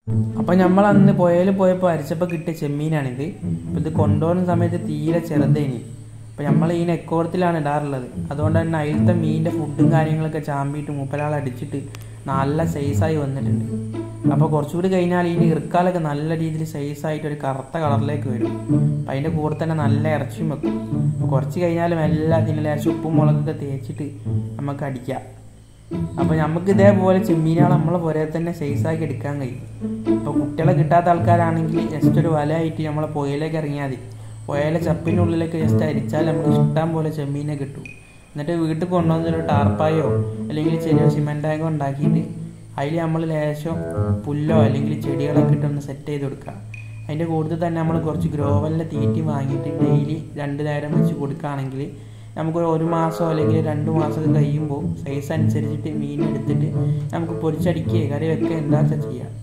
അപ്പം നമ്മൾ അന്ന് പുഴയിൽ പോയപ്പോൾ അരിച്ചപ്പോൾ കിട്ടിയ ചെമ്മീനാണിത് അപ്പോൾ ഇത് കൊണ്ടുപോകുന്ന സമയത്ത് തീരെ ചെറുതേനി അപ്പോൾ നമ്മൾ ഈ നെക്കോടത്തിലാണ് ഇടാറുള്ളത് അതുകൊണ്ട് തന്നെ അതിലത്തെ മീനിൻ്റെ ഫുഡും കാര്യങ്ങളൊക്കെ ചാമ്പിയിട്ട് മൂപ്പരാൾ അടിച്ചിട്ട് നല്ല സൈസായി വന്നിട്ടുണ്ട് അപ്പോൾ കുറച്ചുകൂടി കഴിഞ്ഞാൽ ഇതിൻ്റെ ഇറുക്കാലൊക്കെ നല്ല രീതിയിൽ സൈസായിട്ട് ഒരു കറുത്ത കളറിലേക്ക് വരും അപ്പം അതിൻ്റെ കൂടെ തന്നെ നല്ല ഇറച്ചിയും വെക്കും അപ്പോൾ കുറച്ച് കഴിഞ്ഞാലും എല്ലാ ഇതിന് ലേശം ഉപ്പും മുളകൊക്കെ തേച്ചിട്ട് നമുക്ക് അടിക്കാം അപ്പോൾ നമുക്ക് ഇതേപോലെ ചെമ്മീനുകൾ നമ്മളെ പുരേ തന്നെ സൈസാക്കി എടുക്കാൻ കഴിയും ഇപ്പോൾ കുട്ടികളെ കിട്ടാത്ത ആൾക്കാരാണെങ്കിൽ ജസ്റ്റ് ഒരു വലയായിട്ട് നമ്മളെ പുഴയിലേക്ക് ഇറങ്ങിയാൽ മതി പുഴയിലെ ചപ്പിനുള്ളിലേക്ക് ജസ്റ്റ് അരിച്ചാൽ നമുക്ക് ഇഷ്ടം പോലെ ചെമ്മീനെ കിട്ടും എന്നിട്ട് വീട്ടിൽ കൊണ്ടുവന്നൊരു ടാർപ്പായോ അല്ലെങ്കിൽ ചെറിയ സിമെൻ്റ് ടാങ്കോ ഉണ്ടാക്കിയിട്ട് അതിൽ നമ്മൾ ലേശം പുല്ലോ അല്ലെങ്കിൽ ചെടികളൊക്കെ ഇട്ടൊന്ന് സെറ്റ് ചെയ്ത് കൊടുക്കുക അതിൻ്റെ കൂടുതൽ തന്നെ നമ്മൾ കുറച്ച് ഗ്രോവലിൻ്റെ തീറ്റി വാങ്ങിയിട്ട് ഡെയിലി രണ്ട് നേരം വെച്ച് കൊടുക്കുകയാണെങ്കിൽ നമുക്കൊരു ഒരു മാസമോ അല്ലെങ്കിൽ രണ്ട് മാസമൊക്കെ കഴിയുമ്പോൾ സൈസ് അനുസരിച്ചിട്ട് മീൻ എടുത്തിട്ട് നമുക്ക് പൊരിച്ചടിക്കുകയോ കറി വെക്കുക എന്താ വെച്ചാൽ ചെയ്യാം